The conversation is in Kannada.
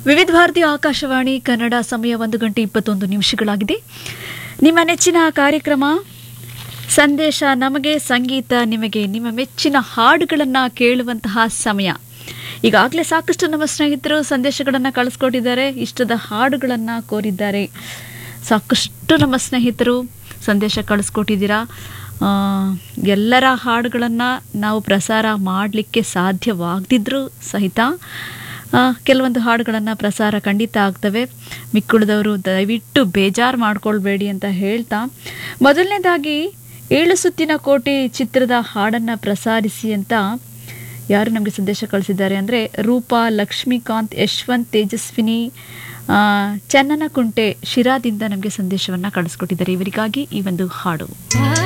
ವಿವಿಧ ಭಾರತಿ ಆಕಾಶವಾಣಿ ಕನ್ನಡ ಸಮಯ ಒಂದು ಗಂಟೆ ಇಪ್ಪತ್ತೊಂದು ನಿಮಿಷಗಳಾಗಿದೆ ನಿಮ್ಮ ನೆಚ್ಚಿನ ಕಾರ್ಯಕ್ರಮ ಸಂದೇಶ ನಮಗೆ ಸಂಗೀತ ನಿಮಗೆ ನಿಮ್ಮ ಮೆಚ್ಚಿನ ಹಾಡುಗಳನ್ನು ಕೇಳುವಂತಹ ಸಮಯ ಈಗಾಗಲೇ ಸಾಕಷ್ಟು ನಮ್ಮ ಸ್ನೇಹಿತರು ಸಂದೇಶಗಳನ್ನು ಕಳಿಸ್ಕೊಟ್ಟಿದ್ದಾರೆ ಇಷ್ಟದ ಹಾಡುಗಳನ್ನು ಕೋರಿದ್ದಾರೆ ಸಾಕಷ್ಟು ನಮ್ಮ ಸ್ನೇಹಿತರು ಸಂದೇಶ ಕಳಿಸ್ಕೊಟ್ಟಿದ್ದೀರಾ ಆ, ಎಲ್ಲರ ಹಾಡುಗಳನ್ನು ನಾವು ಪ್ರಸಾರ ಮಾಡಲಿಕ್ಕೆ ಸಾಧ್ಯವಾಗದಿದ್ರೂ ಸಹಿತ ಆ, ಕೆಲವೊಂದು ಹಾಡುಗಳನ್ನು ಪ್ರಸಾರ ಖಂಡಿತ ಆಗ್ತವೆ ಮಿಕ್ಕುಳಿದವರು ದಯವಿಟ್ಟು ಬೇಜಾರು ಮಾಡ್ಕೊಳ್ಬೇಡಿ ಅಂತ ಹೇಳ್ತಾ ಮೊದಲನೇದಾಗಿ ಏಳು ಸುತ್ತಿನ ಕೋಟೆ ಚಿತ್ರದ ಹಾಡನ್ನು ಪ್ರಸಾರಿಸಿ ಅಂತ ಯಾರು ನಮಗೆ ಸಂದೇಶ ಕಳಿಸಿದ್ದಾರೆ ಅಂದರೆ ರೂಪಾ ಲಕ್ಷ್ಮೀಕಾಂತ್ ಯಶವಂತ್ ತೇಜಸ್ವಿನಿ ಆ, ಚನ್ನನಕುಂಟೆ ಶಿರಾದಿಂದ ನಮಗೆ ಸಂದೇಶವನ್ನು ಕಳಿಸ್ಕೊಟ್ಟಿದ್ದಾರೆ ಇವರಿಗಾಗಿ ಈ ಒಂದು ಹಾಡು ಆ